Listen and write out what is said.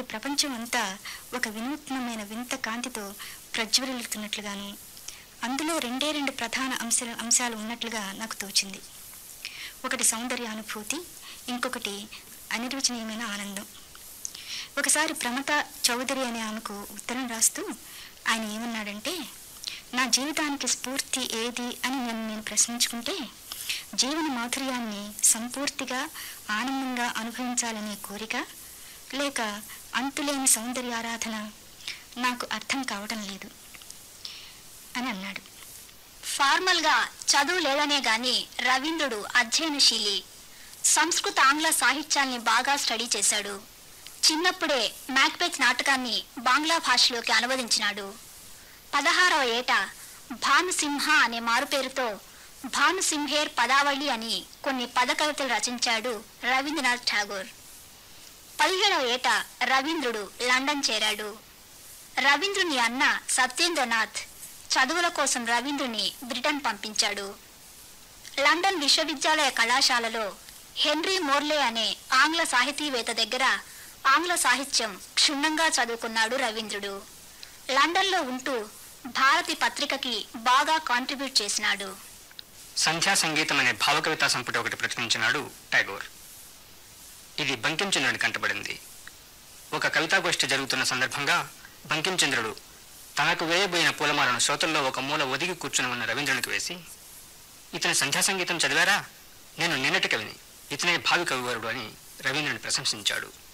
ప్రపంచం అంతా ఒక వినూత్నమైన వింత కాంతితో ప్రజ్వరిల్లుతున్నట్లుగాను అందులో రెండే రెండు ప్రధాన అంశాలు అంశాలు ఉన్నట్లుగా నాకు తోచింది ఒకటి సౌందర్య అనుభూతి ఇంకొకటి అనిర్వచనీయమైన ఆనందం ఒకసారి ప్రమత చౌదరి అనే ఆమెకు ఉత్తరం రాస్తూ ఆయన ఏమన్నాడంటే నా జీవితానికి స్ఫూర్తి ఏది అని నన్ను నేను ప్రశ్నించుకుంటే జీవన మాధుర్యాన్ని సంపూర్తిగా ఆనందంగా అనుభవించాలనే కోరిక లేక అంతులేని సౌందర్యారాధన నాకు అర్థం కావడం లేదు అని అన్నాడు ఫార్మల్గా చదువు లేదనే గాని రవీంద్రుడు అధ్యయనశీలి సంస్కృత ఆంగ్ల సాహిత్యాల్ని బాగా స్టడీ చేశాడు చిన్నప్పుడే మ్యాక్బెత్ నాటకాన్ని బాంగ్లా భాషలోకి అనువదించినాడు పదహారవ ఏట భానుసింహ అనే మారుపేరుతో భానుసింహేర్ పదావళి అని కొన్ని పద కవితలు రచించాడు రవీంద్రనాథ్ ఠాగూర్ పదిహేడవ ఏట రవీంద్రుడు లండన్ చేరాడు రవీంద్రుని అన్న సత్యేంద్రనాథ్ చదువుల కోసం రవీంద్రుని బ్రిటన్ పంపించాడు లండన్ విశ్వవిద్యాలయ కళాశాలలో హెన్రీ మోర్లే అనే ఆంగ్ల సాహితీవేత్త దగ్గర ఆంగ్ల సాహిత్యం క్షుణ్ణంగా చదువుకున్నాడు రవీంద్రుడు లండన్లో ఉంటూ భారతి పత్రికకి బాగా కాంట్రిబ్యూట్ చేసినాడు సంధ్యా సంగీతం అనే భావకవితా సంపుటి ఒకటి ప్రచురించినాడు టాగోర్ ఇది బంకించంద్రుని కంటబడింది ఒక కవితాగోష్ఠి జరుగుతున్న సందర్భంగా బంకించంద్రుడు తనకు వేయబోయిన పూలమాలను శ్రోతల్లో ఒక మూల ఒదిగి కూర్చుని ఉన్న రవీంద్రునికి వేసి ఇతని సంధ్యా సంగీతం చదివారా నేను నిన్నటి కవిని ఇతనే భావి కవివరుడు అని రవీంద్రుని ప్రశంసించాడు